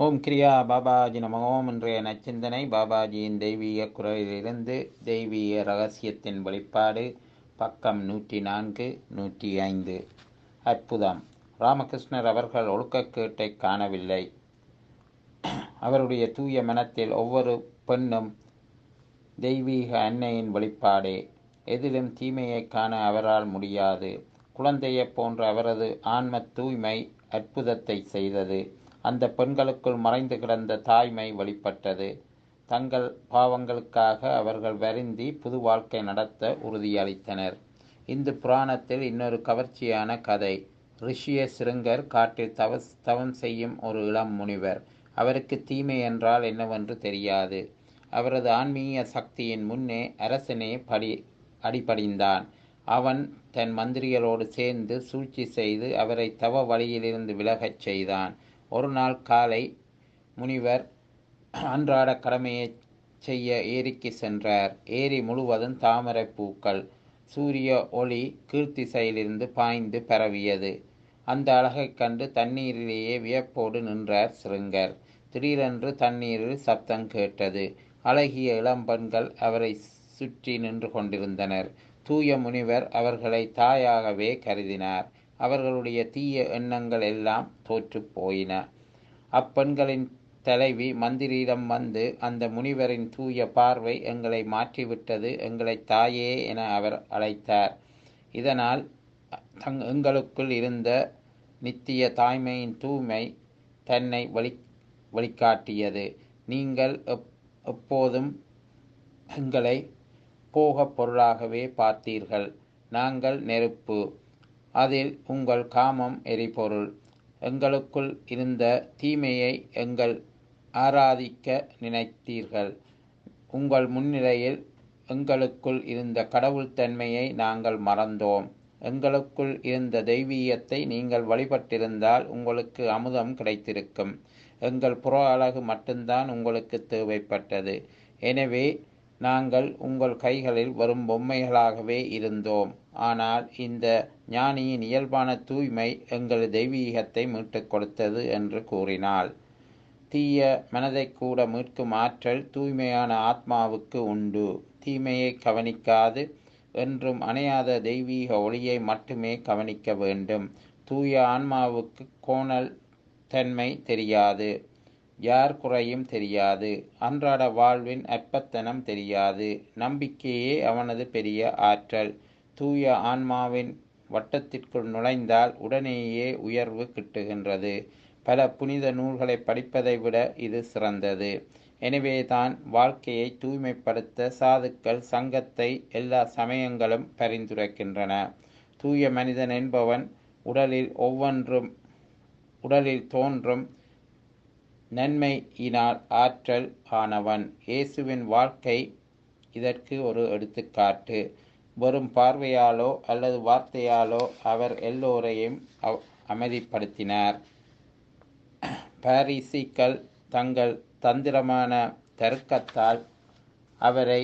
ஓம் கிரியா பாபாஜி நம ஓம் இன்றைய நச்சிந்தனை பாபாஜியின் தெய்வீக குரலிலிருந்து தெய்வீக ரகசியத்தின் வெளிப்பாடு பக்கம் நூற்றி நான்கு நூற்றி ஐந்து அற்புதம் ராமகிருஷ்ணர் அவர்கள் ஒழுக்கக்கேட்டை காணவில்லை அவருடைய தூய மனத்தில் ஒவ்வொரு பெண்ணும் தெய்வீக அன்னையின் வெளிப்பாடே எதிலும் தீமையை காண அவரால் முடியாது குழந்தையைப் போன்ற அவரது ஆன்ம தூய்மை அற்புதத்தை செய்தது அந்த பெண்களுக்குள் மறைந்து கிடந்த தாய்மை வெளிப்பட்டது தங்கள் பாவங்களுக்காக அவர்கள் வருந்தி புது வாழ்க்கை நடத்த உறுதியளித்தனர் இந்து புராணத்தில் இன்னொரு கவர்ச்சியான கதை ரிஷிய சிருங்கர் காட்டில் தவ தவம் செய்யும் ஒரு இளம் முனிவர் அவருக்கு தீமை என்றால் என்னவென்று தெரியாது அவரது ஆன்மீக சக்தியின் முன்னே அரசனே படி அடிபடிந்தான் அவன் தன் மந்திரிகளோடு சேர்ந்து சூழ்ச்சி செய்து அவரை தவ வழியிலிருந்து விலகச் செய்தான் ஒரு நாள் காலை முனிவர் அன்றாட கடமையை செய்ய ஏரிக்கு சென்றார் ஏரி முழுவதும் தாமரை பூக்கள் சூரிய ஒளி கீழ்த்திசையிலிருந்து பாய்ந்து பரவியது அந்த அழகைக் கண்டு தண்ணீரிலேயே வியப்போடு நின்றார் சிறுங்கர் திடீரென்று தண்ணீரில் சப்தம் கேட்டது அழகிய இளம்பெண்கள் அவரை சுற்றி நின்று கொண்டிருந்தனர் தூய முனிவர் அவர்களை தாயாகவே கருதினார் அவர்களுடைய தீய எண்ணங்கள் எல்லாம் தோற்று போயின அப்பெண்களின் தலைவி மந்திரியிடம் வந்து அந்த முனிவரின் தூய பார்வை எங்களை மாற்றிவிட்டது எங்களை தாயே என அவர் அழைத்தார் இதனால் தங் எங்களுக்குள் இருந்த நித்திய தாய்மையின் தூய்மை தன்னை வழி வழிகாட்டியது நீங்கள் எப் எப்போதும் எங்களை போகப் பொருளாகவே பார்த்தீர்கள் நாங்கள் நெருப்பு அதில் உங்கள் காமம் எரிபொருள் எங்களுக்குள் இருந்த தீமையை எங்கள் ஆராதிக்க நினைத்தீர்கள் உங்கள் முன்னிலையில் எங்களுக்குள் இருந்த கடவுள் தன்மையை நாங்கள் மறந்தோம் எங்களுக்குள் இருந்த தெய்வீகத்தை நீங்கள் வழிபட்டிருந்தால் உங்களுக்கு அமுதம் கிடைத்திருக்கும் எங்கள் புற அழகு மட்டும்தான் உங்களுக்கு தேவைப்பட்டது எனவே நாங்கள் உங்கள் கைகளில் வரும் பொம்மைகளாகவே இருந்தோம் ஆனால் இந்த ஞானியின் இயல்பான தூய்மை எங்கள் தெய்வீகத்தை மீட்டுக் கொடுத்தது என்று கூறினாள் தீய மனதை கூட மீட்கும் ஆற்றல் தூய்மையான ஆத்மாவுக்கு உண்டு தீமையை கவனிக்காது என்றும் அணையாத தெய்வீக ஒளியை மட்டுமே கவனிக்க வேண்டும் தூய ஆன்மாவுக்கு கோணல் தன்மை தெரியாது யார் குறையும் தெரியாது அன்றாட வாழ்வின் அற்பத்தனம் தெரியாது நம்பிக்கையே அவனது பெரிய ஆற்றல் தூய ஆன்மாவின் வட்டத்திற்குள் நுழைந்தால் உடனேயே உயர்வு கிட்டுகின்றது பல புனித நூல்களை படிப்பதை விட இது சிறந்தது எனவே தான் வாழ்க்கையை தூய்மைப்படுத்த சாதுக்கள் சங்கத்தை எல்லா சமயங்களும் பரிந்துரைக்கின்றன தூய மனிதன் என்பவன் உடலில் ஒவ்வொன்றும் உடலில் தோன்றும் நன்மையினால் ஆற்றல் ஆனவன் இயேசுவின் வாழ்க்கை இதற்கு ஒரு எடுத்துக்காட்டு வெறும் பார்வையாலோ அல்லது வார்த்தையாலோ அவர் எல்லோரையும் அமைதிப்படுத்தினார் பாரிசிக்கள் தங்கள் தந்திரமான தருக்கத்தால் அவரை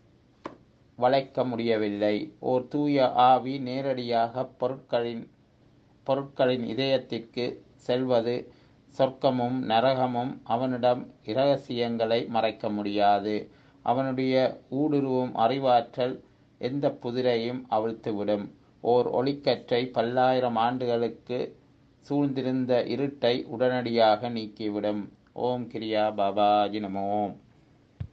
வளைக்க முடியவில்லை ஓர் தூய ஆவி நேரடியாக பொருட்களின் பொருட்களின் இதயத்திற்கு செல்வது சொர்க்கமும் நரகமும் அவனிடம் இரகசியங்களை மறைக்க முடியாது அவனுடைய ஊடுருவும் அறிவாற்றல் எந்த புதிரையும் அவிழ்த்துவிடும் ஓர் ஒளிக்கற்றை பல்லாயிரம் ஆண்டுகளுக்கு சூழ்ந்திருந்த இருட்டை உடனடியாக நீக்கிவிடும் ஓம் கிரியா பாபாஜி நம ஓம்